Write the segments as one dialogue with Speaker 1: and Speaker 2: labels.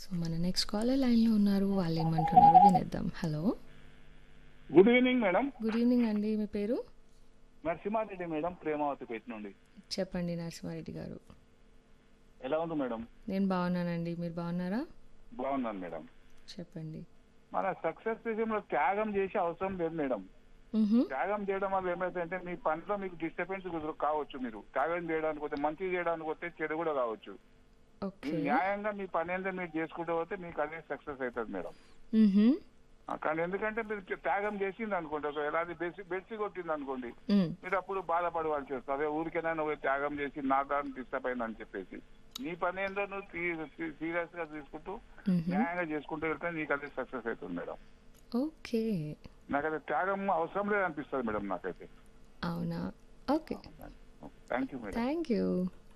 Speaker 1: So మన next caller లైన్లో ఉన్నారు వాళ్ళు ఏమంటున్నారు వినేద్దాం hello
Speaker 2: good evening madam
Speaker 1: good evening అండి మీ పేరు
Speaker 2: నరసింహారెడ్డి మేడం ప్రేమావతి పేట నుండి
Speaker 1: చెప్పండి నరసింహారెడ్డి గారు
Speaker 2: ఎలా ఉంది మేడం
Speaker 1: నేను బాగున్నానండి మీరు బాగున్నారా
Speaker 2: బాగున్నాను మేడం
Speaker 1: చెప్పండి
Speaker 2: మన సక్సెస్ విషయంలో త్యాగం చేసే అవసరం లేదు మేడం
Speaker 1: మ్హూ.
Speaker 2: త్యాగం చేయడం వల్ల ఏమైతుందంటే మీ పనిలో మీకు డిస్టర్బెన్స్ కావచ్చు మీరు త్యాగం చేయడానికి పోతే మంచి చేయడానికి పోతే చెడు కూడా కావచ్చు
Speaker 1: ఓకే
Speaker 2: మీరు న్యాయంగా మీ పని ఏందో మీరు చేసుకుంటూ పోతే మీకు అదే సక్సెస్ అవుతుంది మేడం
Speaker 1: మ్హూ.
Speaker 2: ఆ, కానీ ఎందుకంటే మీరు త్యాగం చేసింది అనుకోండి ఒకవేళ అది బెడ్సి బెడ్సి కొట్టింది అనుకోండి
Speaker 1: మ్.
Speaker 2: మీరు అప్పుడు బాధపడవలసి వస్తుంది అదే ఊరికైనా నువ్వు త్యాగం చేసి నా దాన్ని డిస్టర్బ్ అయిందని చెప్పేసి నీ పని ఏందో నువ్వు సీరియస్ గా తీసుకుంటూ
Speaker 1: మ్హూ.
Speaker 2: న్యాయంగా చేసుకుంటూ వెళ్తే నీకు అదే సక్సెస్ అవుతుంది మేడం
Speaker 1: ఓకే
Speaker 2: నాకైతే త్యాగం అవసరం లేదనిపిస్తుంది మేడం నాకైతే
Speaker 1: అవునా okay
Speaker 2: thank you madam
Speaker 1: thank you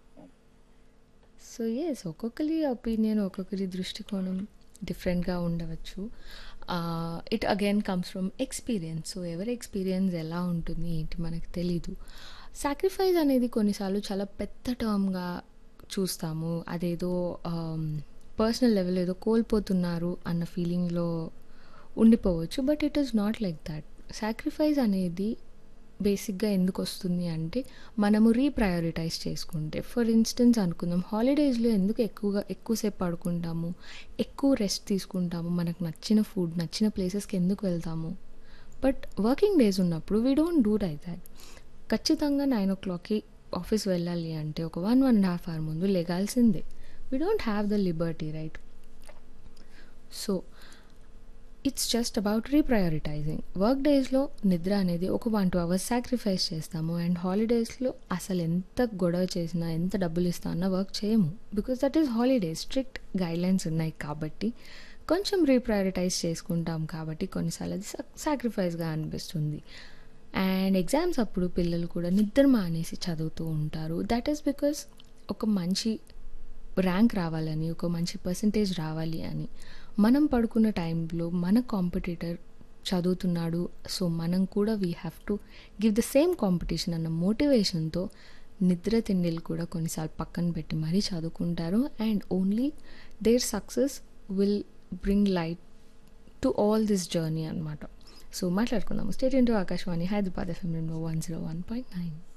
Speaker 1: so yes ఒక్కొక్కరి ఒపీనియన్ ఒక్కొక్కరి దృష్టికోణం డిఫరెంట్గా ఉండవచ్చు it again comes from experience so ఎవరి ఎక్స్పీరియన్స్ ఎలా ఉంటుంది ఏంటి మనకు తెలీదు సాక్రిఫైస్ అనేది కొన్నిసార్లు చాలా పెద్ద టర్మ్గా చూస్తాము అదేదో పర్సనల్ లెవెల్ ఏదో కోల్పోతున్నారు అన్న ఫీలింగ్లో ఉండిపోవచ్చు but it is not like that sacrifice అనేది బేసిక్గా ఎందుకు వస్తుంది అంటే మనము రీప్రయారిటైజ్ చేసుకుంటే ఫర్ ఇన్స్టెన్స్ అనుకుందాం హాలిడేస్లో ఎందుకు ఎక్కువగా ఎక్కువసేపు పడుకుంటాము ఎక్కువ రెస్ట్ తీసుకుంటాము మనకు నచ్చిన ఫుడ్ నచ్చిన ప్లేసెస్కి ఎందుకు వెళ్తాము బట్ వర్కింగ్ డేస్ ఉన్నప్పుడు we don't do like that ఖచ్చితంగా నైన్ ఓ క్లాక్కి ఆఫీస్ వెళ్ళాలి అంటే ఒక one one and half hour ముందు లెగాల్సిందే we don't have the liberty right so it's just about reprioritizing work డేస్లో నిద్ర అనేది ఒక వన్ టూ అవర్స్ సాక్రిఫైస్ చేస్తాము అండ్ హాలిడేస్లో అసలు ఎంత గొడవ చేసినా ఎంత డబ్బులు ఇస్తా అన్నా వర్క్ చేయము because that is holidays strict guidelines ఉన్నాయి కాబట్టి కొంచెం రీప్రయారిటైజ్ చేసుకుంటాం కాబట్టి కొన్నిసార్లు అది సాక్రిఫైస్గా అనిపిస్తుంది అండ్ ఎగ్జామ్స్ అప్పుడు పిల్లలు కూడా నిద్ర మానేసి చదువుతూ ఉంటారు దట్ ఈస్ బికాస్ ఒక మంచి ర్యాంక్ రావాలని ఒక మంచి పర్సంటేజ్ రావాలి అని మనం పడుకున్న టైంలో మన కాంపిటీటర్ చదువుతున్నాడు సో మనం కూడా we have to give the same competition అన్న మోటివేషన్తో నిద్ర తిండిలు కూడా కొన్నిసార్లు పక్కన పెట్టి మరీ చదువుకుంటారు and only their success will bring light to all this journey అనమాట సో మాట్లాడుకుందాము stay tuned to Akashvani Hyderabad FM one zero one point nine